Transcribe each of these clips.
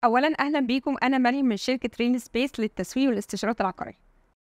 اولا اهلا بيكم انا مريم من شركه رين سبيس للتسويق والاستشارات العقاريه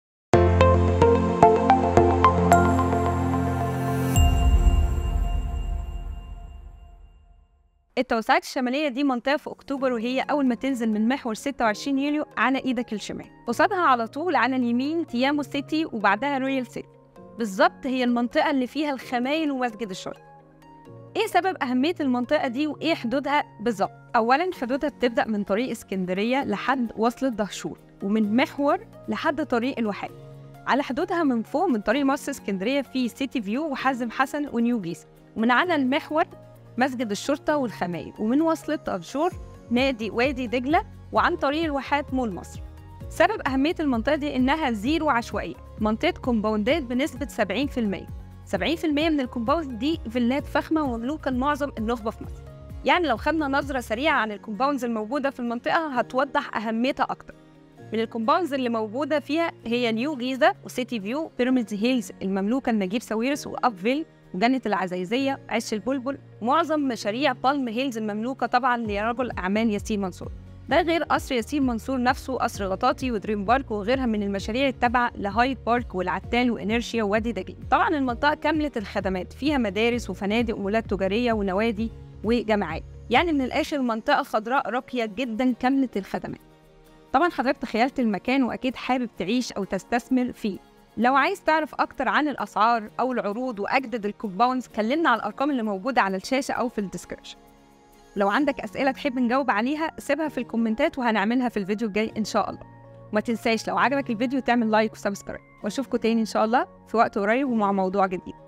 التوسعات الشمالية دي منطقة في أكتوبر وهي أول ما تنزل من محور 26 يوليو على إيدك الشمال قصادها على طول على اليمين تيامو سيتي وبعدها رويال سيتي بالظبط هي المنطقة اللي فيها الخمايل ومسجد الشرطة ايه سبب اهميه المنطقه دي وايه حدودها بالظبط اولا حدودها بتبدا من طريق اسكندريه لحد وصلة دهشور ومن محور لحد طريق الواحات على حدودها من فوق من طريق مصر اسكندريه في سيتي فيو وحازم حسن ونيو جيزه ومن على المحور مسجد الشرطه والخمايل ومن وصلة دهشور نادي وادي دجله وعن طريق الواحات مول مصر سبب أهمية المنطقة دي إنها زيرو عشوائية منطقة كومباوندات بنسبة 70% 70% من الكومباوند دي فيلات فخمه ومملوكه لمعظم النخبه في مصر يعني لو خدنا نظره سريعه عن الكومباوندز الموجوده في المنطقه هتوضح اهميتها اكتر من الكومباوندز اللي موجوده فيها هي نيو جيزه وسيتي فيو بيراميدز هيلز المملوكه لنجيب ساويرس وابفيل وجنة العزيزية عش البلبل ومعظم مشاريع بالم هيلز المملوكة طبعا لرجل أعمال ياسين منصور ده غير قصر ياسين منصور نفسه قصر غطاطي ودريم بارك وغيرها من المشاريع التابعة لهايد بارك والعتال وإنيرشيا ووادي دجلة طبعا المنطقة كاملة الخدمات فيها مدارس وفنادق ومولات تجارية ونوادي وجامعات يعني من الآخر منطقة خضراء راقية جدا كاملة الخدمات طبعا حضرتك تخيلت المكان وأكيد حابب تعيش أو تستثمر فيه لو عايز تعرف أكتر عن الأسعار أو العروض وأجدد الكومباوندز كلمنا على الأرقام اللي موجودة على الشاشة أو في الديسكربشن لو عندك أسئلة تحب نجاوب عليها سيبها في الكومنتات وهنعملها في الفيديو الجاي إن شاء الله وما تنساش لو عجبك الفيديو تعمل لايك وسبسكرايب واشوفكم تاني إن شاء الله في وقت قريب ومع موضوع جديد